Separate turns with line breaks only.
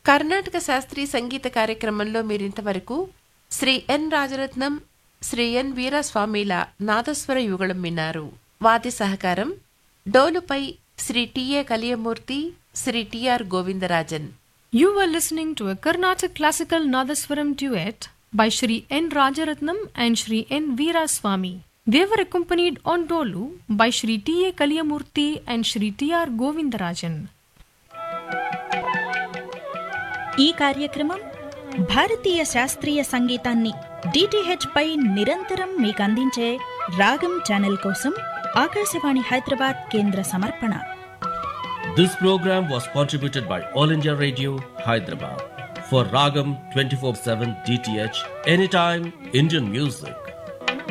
కర్ణాటక శాస్త్రీయ సంగీత కార్యక్రమంలో మీరింతవరకు శ్రీ ఎన్ రాజరత్నం శ్రీ ఎన్ వీరస్వామిల నాదస్వర యుగళం విన్నారు వాది సహకారం డోలుపై Shri TA Kaliyamurthy Shri TR Govindarajan
You were listening to a Carnatic classical Nadaswaram duet by Shri N. Rajaratnam and Shri N. Veeraswamy. They were accompanied on Dolu by Shri T. A. Kalyamurthy and Shri T. R. Govindarajan.
ఈ కార్యక్రమం భారతీయ శాస్త్రీయ సంగీతాన్ని DTH పై నిరంతరం మీకు అందించే రాగం channel కోసం ఆకాశవాణి హైదరాబాద్ కేంద్ర సమర్పణ
This program was contributed by All India Radio, Hyderabad. For Ragam 24 7 DTH, anytime Indian music.